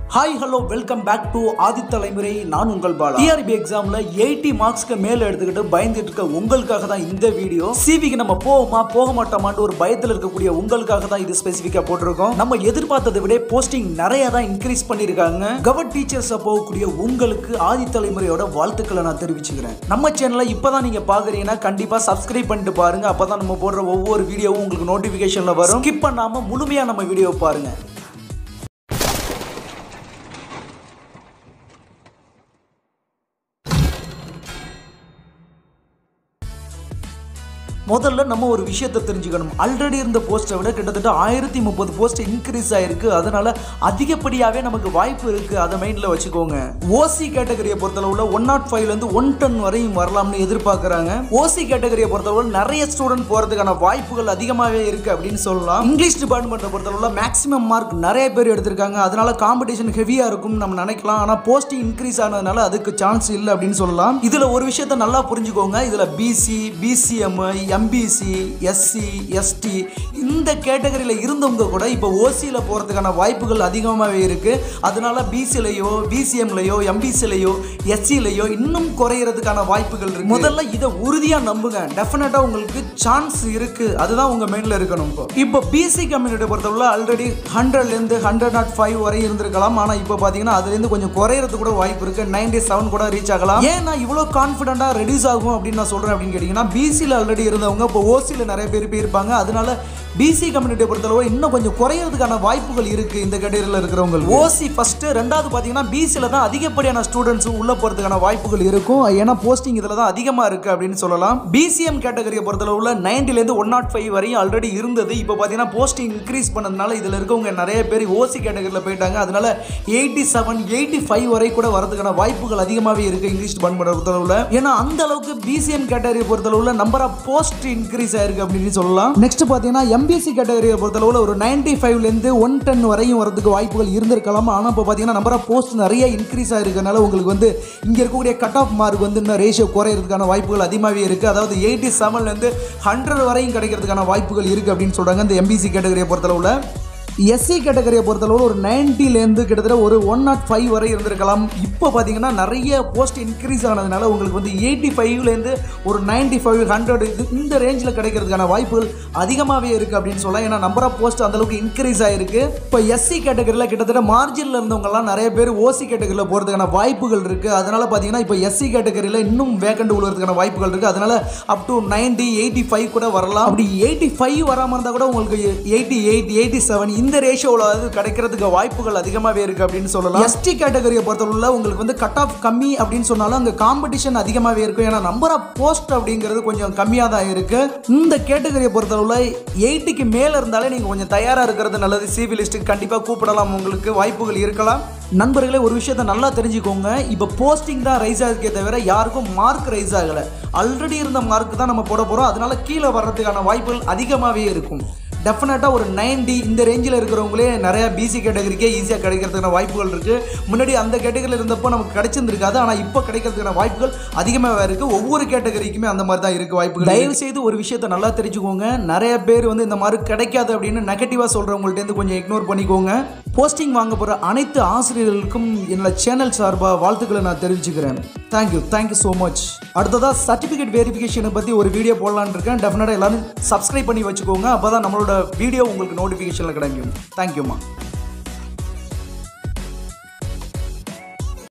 hi hello welcome back to Aadhi Thalaimurai நான் உங்கள் Bala TRB எக்ஸாம்ல எயிட்டி மார்க்ஸ்க்கு மேல எடுத்துக்கிட்டு பயந்துட்டு இருக்க உங்களுக்காக தான் இந்த வீடியோ சிவிக்கு நம்ம போவோமா போக மாட்டோமான்னு ஒரு பயத்தில் இருக்கக்கூடிய உங்களுக்காக தான் இது ஸ்பெசிஃபிக்கா போட்டிருக்கோம் நம்ம எதிர்பார்த்ததை விட போஸ்டிங் நிறைய தான் இன்க்ரீஸ் பண்ணியிருக்காங்க கவர் டீச்சர்ஸை போகக்கூடிய உங்களுக்கு ஆதி தலைமுறையோட வாழ்த்துக்களை நான் தெரிவிச்சுக்கிறேன் நம்ம சேனலை இப்பதான் நீங்க பாக்குறீங்கன்னா கண்டிப்பா சப்ஸ்கிரைப் பண்ணிட்டு பாருங்க அப்பதான் நம்ம போடுற ஒவ்வொரு வீடியோவும் உங்களுக்கு நோட்டிபிகேஷன்ல வரும் ஸ்கிப் பண்ணாம முழுமையா நம்ம வீடியோ பாருங்க முதல்ல நம்ம ஒரு விஷயத்தை தெரிஞ்சுக்கணும் ஆல்ரெடி இருந்த போஸ்ட்டை விட கிட்டத்தட்ட ஆயிரத்தி முப்பது போஸ்ட் இன்க்ரீஸ் ஆயிருக்கு அதனால அதிகப்படியாகவே நமக்கு வாய்ப்பு இருக்கு அதை மைண்டில் வச்சுக்கோங்க ஓசி கேட்டகரியை பொறுத்தளவுல ஒன் நாட் ஃபைவ்ல இருந்து ஒன் டென் வரையும் வரலாம்னு எதிர்பார்க்குறாங்க ஓசி கேட்டகரியை பொறுத்தளவுல நிறைய ஸ்டூடெண்ட் போறதுக்கான வாய்ப்புகள் அதிகமாகவே இருக்கு அப்படின்னு சொல்லலாம் இங்கிலீஷ் டிபார்ட்மெண்ட்டை பொறுத்தளவுல மேக்ஸிமம் மார்க் நிறைய பேர் எடுத்திருக்காங்க அதனால காம்படிஷன் ஹெவியா இருக்கும் நம்ம நினைக்கலாம் ஆனா போஸ்டிங் இன்க்ரீஸ் ஆனதுனால அதுக்கு சான்ஸ் இல்லை அப்படின்னு சொல்லலாம் இதுல ஒரு விஷயத்த நல்லா புரிஞ்சுக்கோங்க இதுல BC BCM MBC SC ST இந்த கேட்டகரியில் இருந்தவங்க கூட இப்போ ஓசியில் போகிறதுக்கான வாய்ப்புகள் அதிகமாகவே இருக்குது அதனால பிசிலையோ பிசிஎம்லையோ எம்பிசிலையோ எஸ்சிலையோ இன்னும் குறையிறதுக்கான வாய்ப்புகள் இருக்கு முதல்ல இதை உறுதியாக நம்புங்க டெஃபினட்டாக உங்களுக்கு சான்ஸ் இருக்குது அதுதான் உங்கள் மைண்டில் இருக்கணும் இப்போ இப்போ பிசி கம்யூனிட்டி பொறுத்தவரை ஆல்ரெடி ஹண்ட்ரட்லேருந்து ஹண்ட்ரட் நாட் ஃபைவ் வரை இருந்திருக்கலாம் ஆனால் இப்போ பார்த்தீங்கன்னா அதுலேருந்து கொஞ்சம் குறையிறது கூட வாய்ப்பு இருக்குது நைன்டி செவன் கூட ரீச் ஆகலாம் ஏன் நான் இவ்வளோ கான்ஃபிடென்ட்டாக ரெடியூஸ் ஆகும் அப்படின்னு நான் சொல்கிறேன் அப்படின்னு கேட்டிங்கன்னா பிசியில் ஆல்ரெடி இருந்தவங்க இப்போ ஓசியில் நிறைய பேர் போயிருப்பாங்க அதனால பிசி கம்யூனிட்டியை பொறுத்தளவு இன்னும் கொஞ்சம் குறையிறதுக்கான வாய்ப்புகள் இருக்கு இந்த கேட்டகரியில் இருக்கிறவங்க ஓசி ஃபர்ஸ்ட் ரெண்டாவது பார்த்தீங்கன்னா பிசியில் தான் அதிகப்படியான ஸ்டூடெண்ட்ஸ் உள்ள போகிறதுக்கான வாய்ப்புகள் இருக்கும் ஏன்னா போஸ்டிங் இதில் தான் அதிகமாக இருக்கு அப்படின்னு சொல்லலாம் பிசிஎம் கேட்டகரியை பொறுத்தளவுல நைன்டிலேருந்து ஒன் நாட் ஃபைவ் வரையும் ஆல்ரெடி இருந்தது இப்போ பார்த்தீங்கன்னா போஸ்டிங் இன்க்ரீஸ் பண்ணதுனால இதில் இருக்கவங்க நிறைய பேர் ஓசி கேட்டகரியில் போயிட்டாங்க அதனால எயிட்டி செவன் எயிட்டி ஃபைவ் வரை கூட வரதுக்கான வாய்ப்புகள் அதிகமாகவே இருக்கு இங்கிலீஷ் டிபார்ட்மெண்ட் பொறுத்தளவுல ஏன்னா அந்த அளவுக்கு பிசிஎம் கேட்டகரியை பொறுத்தளவுல நம்பர் ஆஃப் போஸ்ட் இன்க்ரீஸ் ஆயிருக்கு அப்படின்னு சொல்லலாம் நெக்ஸ்ட் பார்த்தீங்கன்னா எம்பிசி கேட்டகரியை பொறுத்தளவுல ஒரு நைன்டி ஃபைவ்லேருந்து ஒன் டென் வரையும் வரதுக்கு வாய்ப்புகள் இருந்திருக்கலாம் ஆனால் இப்போ பார்த்தீங்கன்னா நம்பர் ஆஃப் போஸ்ட் நிறைய இன்க்ரீஸ் ஆயிருக்கனால உங்களுக்கு வந்து இங்கே இருக்கக்கூடிய கட் ஆஃப் மார்க் வந்து இன்னும் ரேஷியோ குறையிறதுக்கான வாய்ப்புகள் அதிகமாகவே இருக்குது அதாவது எயிட்டி செவன்லேருந்து ஹண்ட்ரட் வரையும் கிடைக்கிறதுக்கான வாய்ப்புகள் இருக்குது அப்படின்னு சொல்கிறாங்க இந்த எம்பிசி கேட்டகரியை பொறுத்தளவுல எஸ்சி கேட்டகரியை பொறுத்தளவு ஒரு நைன்ட்டிலேருந்து கிட்டத்தட்ட ஒரு ஒன் நாட் ஃபைவ் வரை இருந்திருக்கலாம் இப்போ பார்த்தீங்கன்னா நிறைய போஸ்ட் இன்க்ரீஸ் ஆனதுனால உங்களுக்கு வந்து எயிட்டி ஃபைவ்லேருந்து ஒரு நைன்ட்டி ஃபைவ் ஹண்ட்ரட் இது இந்த ரேஞ்சில் கிடைக்கிறதுக்கான வாய்ப்புகள் அதிகமாகவே இருக்குது அப்படின்னு சொல்லலாம் ஏன்னா நம்பர் ஆஃப் போஸ்ட் அந்தளவுக்கு இன்க்ரீஸ் ஆயிருக்கு இப்போ எஸ்சி கேட்டகரியில் கிட்டத்தட்ட மார்ஜினில் இருந்தவங்கலாம் நிறைய பேர் ஓசி கேட்டகரியில் போகிறதுக்கான வாய்ப்புகள் இருக்குது அதனால் பார்த்தீங்கன்னா இப்போ எஸ்சி கேட்டகரியில் இன்னும் வேக்கண்ட் விழுறதுக்கான வாய்ப்புகள் இருக்குது அதனால் up to ninety eighty five கூட வரலாம் அப்படி எயிட்டி ஃபைவ் வராமல் இருந்தால் கூட உங்களுக்கு எயிட்டி எயிட் எயிட்டி செவன் இந்த ரேஷியோவில் கிடைக்கிறதுக்கு வாய்ப்புகள் அதிகமாகவே இருக்குது அப்படின்னு சொல்லலாம் எஸ்டி கேட்டகரியை பொறுத்தவரை உங்களுக்கு வந்து கட் ஆஃப் கம்மி அப்படின்னு சொன்னாலும் அங்கே காம்படிஷன் அதிகமாகவே இருக்கும் ஏன்னா நம்பர் ஆஃப் போஸ்ட் அப்படிங்கிறது கொஞ்சம் கம்மியாக தான் இருக்குது இந்த கேட்டகரியை பொறுத்தளவில் எயிட்டிக்கு மேலே இருந்தாலே நீங்கள் கொஞ்சம் தயாராக இருக்கிறது நல்லது சிவி லிஸ்ட்டுக்கு கண்டிப்பாக கூப்பிடலாம் உங்களுக்கு வாய்ப்புகள் இருக்கலாம் நண்பர்களே ஒரு விஷயத்தை நல்லா தெரிஞ்சுக்கோங்க இப்போ போஸ்டிங் தான் ரைஸ் ஆகிருக்கே தவிர யாருக்கும் மார்க் ரைஸ் ஆகலை ஆல்ரெடி இருந்த மார்க் தான் நம்ம போட போகிறோம் அதனால கீழே வர்றதுக்கான வாய்ப்புகள் அதிகமாகவே இருக்கும் டெஃபினட்டாக ஒரு நைன்டி இந்த ரேஞ்சில் இருக்கிறவங்களே நிறையா பிசி கேட்டகரிக்கே ஈஸியாக கிடைக்கிறதுக்கான வாய்ப்புகள் இருக்குது முன்னாடி அந்த கேட்டகரியில் இருந்தப்போ நமக்கு கிடைச்சிருந்துருக்காது ஆனால் இப்போ கிடைக்கிறதுக்கான வாய்ப்புகள் அதிகமாக இருக்குது ஒவ்வொரு கேட்டகரிக்குமே அந்த மாதிரி தான் இருக்குது வாய்ப்புகள் தயவு செய்து ஒரு விஷயத்தை நல்லா தெரிஞ்சுக்கோங்க நிறைய பேர் வந்து இந்த மாதிரி கிடைக்காது அப்படின்னு நெகட்டிவாக சொல்கிறவங்கள்ட்டேருந்து கொஞ்சம் இக்னோர் பண்ணிக்கோங்க போஸ்டிங் வாங்க போகிற அனைத்து ஆசிரியர்களுக்கும் என்னோட சேனல் சார்பாக வாழ்த்துக்களை நான் தெரிவிச்சுக்கிறேன் தேங்க்யூ தேங்க்யூ ஸோ மச் அடுத்ததாக சர்டிஃபிகேட் வெரிஃபிகேஷனை பற்றி ஒரு வீடியோ போடலான்னு இருக்கேன் டெஃபினட்டாக எல்லாரும் சப்ஸ்கிரைப் பண்ணி வச்சுக்கோங்க அப்போ தான் நம்மளோட வீடியோ உங்களுக்கு நோட்டிஃபிகேஷனில் கிடைக்கும் தேங்க்யூம்மா